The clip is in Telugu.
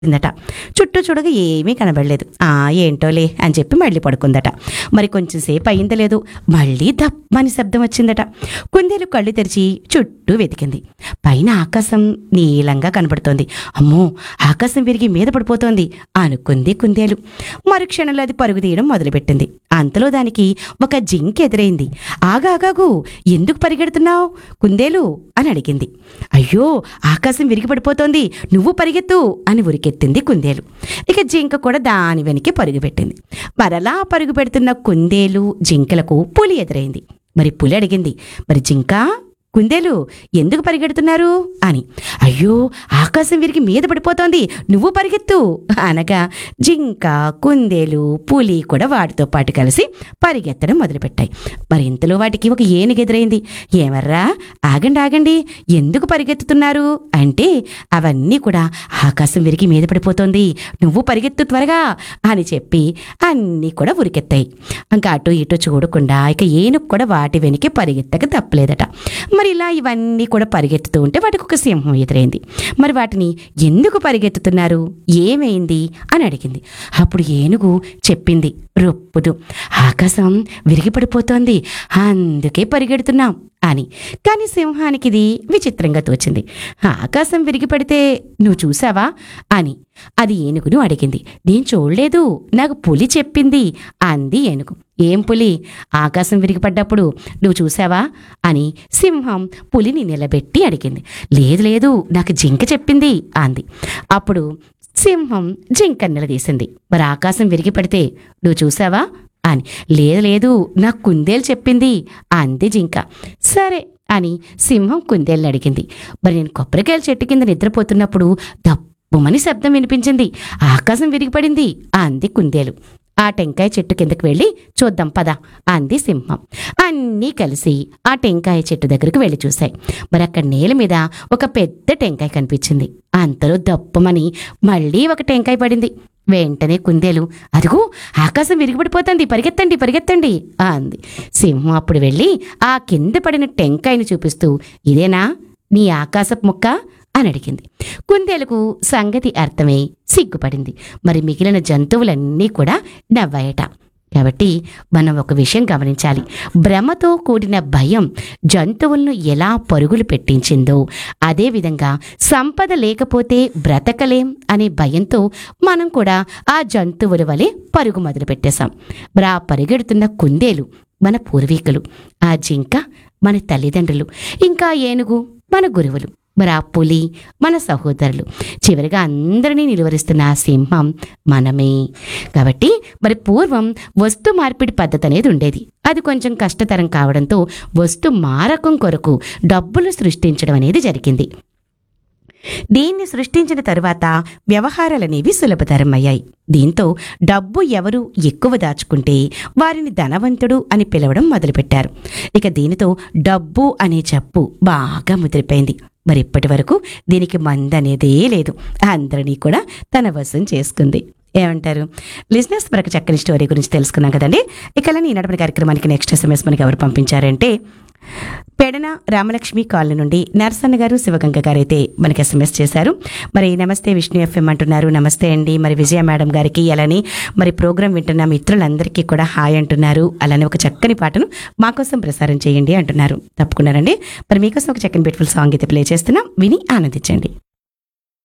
ఉందట చుట్టూ చూడగా ఏమీ కనబడలేదు ఆ ఏంటోలే అని చెప్పి మళ్ళీ పడుకుందట మరి కొంచెం సేపు అయిందో లేదు మళ్ళీ దప్పని శబ్దం వచ్చిందట కుందేలు కళ్ళు తెరిచి చుట్టూ వెతికింది పైన ఆకాశం నీలంగా కనబడుతోంది అమ్మో ఆకాశం విరిగి మీద పడిపోతోంది అనుకుంది కుందేలు మరుక్షణంలో అది పరుగు తీయడం మొదలుపెట్టింది అంతలో దానికి ఒక జింక ఎదురైంది ఆగాగాగు ఎందుకు పరిగెడుతున్నావు కుందేలు అని అడిగింది అయ్యో ఆకాశం విరిగి పడిపోతోంది నువ్వు పరిగెత్తు అని ఉరికెత్తింది కుందేలు ఇక జింక కూడా దాని వెనక్కి పరుగు పెట్టింది మరలా పరుగు పెడుతున్న కుందేలు జింకలకు పులి ఎదురైంది మరి పులి అడిగింది మరి జింక కుందేలు ఎందుకు పరిగెడుతున్నారు అని అయ్యో ఆకాశం విరిగి మీద పడిపోతోంది నువ్వు పరిగెత్తు అనగా జింక కుందేలు పులి కూడా వాటితో పాటు కలిసి పరిగెత్తడం మొదలుపెట్టాయి మరి ఇంతలో వాటికి ఒక ఏనుగు ఎదురైంది ఏమర్రా ఆగండి ఆగండి ఎందుకు పరిగెత్తుతున్నారు అంటే అవన్నీ కూడా ఆకాశం విరిగి మీద పడిపోతోంది నువ్వు పరిగెత్తు త్వరగా అని చెప్పి అన్నీ కూడా ఉరికెత్తాయి ఇంకా అటు ఇటు చూడకుండా ఇక ఏనుగు కూడా వాటి వెనక్కి పరిగెత్తక తప్పలేదట మరి ఇలా ఇవన్నీ కూడా పరిగెత్తుతూ ఉంటే వాటికి ఒక సింహం ఎదురైంది మరి వాటిని ఎందుకు పరిగెత్తుతున్నారు ఏమైంది అని అడిగింది అప్పుడు ఏనుగు చెప్పింది రొప్పుదు ఆకాశం విరిగిపడిపోతోంది అందుకే పరిగెడుతున్నాం అని కానీ సింహానికి ఇది విచిత్రంగా తోచింది ఆకాశం విరిగిపడితే నువ్వు చూసావా అని అది ఏనుగును అడిగింది నేను చూడలేదు నాకు పులి చెప్పింది అంది ఏనుగు ఏం పులి ఆకాశం విరిగిపడ్డప్పుడు నువ్వు చూసావా అని సింహం పులిని నిలబెట్టి అడిగింది లేదు లేదు నాకు జింక చెప్పింది అంది అప్పుడు సింహం జింక నిలదీసింది మరి ఆకాశం విరిగి పడితే నువ్వు చూసావా అని లేదు లేదు నాకు కుందేలు చెప్పింది అంది జింక సరే అని సింహం కుందేలు అడిగింది మరి నేను కొబ్బరికాయల చెట్టు కింద నిద్రపోతున్నప్పుడు దప్పుమని శబ్దం వినిపించింది ఆకాశం విరిగిపడింది అంది కుందేలు ఆ టెంకాయ చెట్టు కిందకి వెళ్ళి చూద్దాం పద అంది సింహం అన్నీ కలిసి ఆ టెంకాయ చెట్టు దగ్గరకు వెళ్ళి చూశాయి మరి అక్కడ నేల మీద ఒక పెద్ద టెంకాయ కనిపించింది అంతలో దప్పమని మళ్ళీ ఒక టెంకాయ పడింది వెంటనే కుందేలు అదిగో ఆకాశం విరిగిపడిపోతుంది పరిగెత్తండి పరిగెత్తండి అంది సింహం అప్పుడు వెళ్ళి ఆ కింద పడిన టెంకాయని చూపిస్తూ ఇదేనా నీ ఆకాశపు ముక్క అని అడిగింది కుందేలకు సంగతి అర్థమై సిగ్గుపడింది మరి మిగిలిన జంతువులన్నీ కూడా నవ్వాయట కాబట్టి మనం ఒక విషయం గమనించాలి భ్రమతో కూడిన భయం జంతువులను ఎలా పరుగులు పెట్టించిందో అదేవిధంగా సంపద లేకపోతే బ్రతకలేం అనే భయంతో మనం కూడా ఆ జంతువుల వలె పరుగు మొదలు పెట్టేశాం మరి ఆ పరిగెడుతున్న కుందేలు మన పూర్వీకులు ఆ జింక మన తల్లిదండ్రులు ఇంకా ఏనుగు మన గురువులు మరి ఆ పులి మన సహోదరులు చివరిగా అందరినీ నిలువరిస్తున్న ఆ సింహం మనమే కాబట్టి మరి పూర్వం వస్తు మార్పిడి పద్ధతి అనేది ఉండేది అది కొంచెం కష్టతరం కావడంతో వస్తు మారకం కొరకు డబ్బులు సృష్టించడం అనేది జరిగింది దీన్ని సృష్టించిన తరువాత వ్యవహారాలనేవి సులభతరం అయ్యాయి దీంతో డబ్బు ఎవరు ఎక్కువ దాచుకుంటే వారిని ధనవంతుడు అని పిలవడం మొదలుపెట్టారు ఇక దీనితో డబ్బు అనే చెప్పు బాగా ముదిరిపోయింది మరి ఇప్పటి వరకు దీనికి మందనేదే లేదు అందరినీ కూడా తన వశం చేసుకుంది ఏమంటారు లిజినెస్ మనకు చక్కని స్టోరీ గురించి తెలుసుకున్నాం కదండి ఇక అలానే ఈనాటి కార్యక్రమానికి నెక్స్ట్ ఎస్ఎంఎస్ మనకి ఎవరు పంపించారంటే పెడన రామలక్ష్మి కాలనీ నుండి నరసన్న గారు శివగంగ గారు అయితే మనకి ఎస్ఎంఎస్ చేశారు మరి నమస్తే విష్ణు ఎఫ్ఎం అంటున్నారు నమస్తే అండి మరి విజయ మేడం గారికి అలానే మరి ప్రోగ్రాం వింటున్న మిత్రులందరికీ కూడా హాయ్ అంటున్నారు అలానే ఒక చక్కని పాటను మా కోసం ప్రసారం చేయండి అంటున్నారు తప్పకుండా రండి మరి మీకోసం ఒక చక్కని బ్యూటిఫుల్ సాంగ్ అయితే ప్లే చేస్తున్నాం విని ఆనందించండి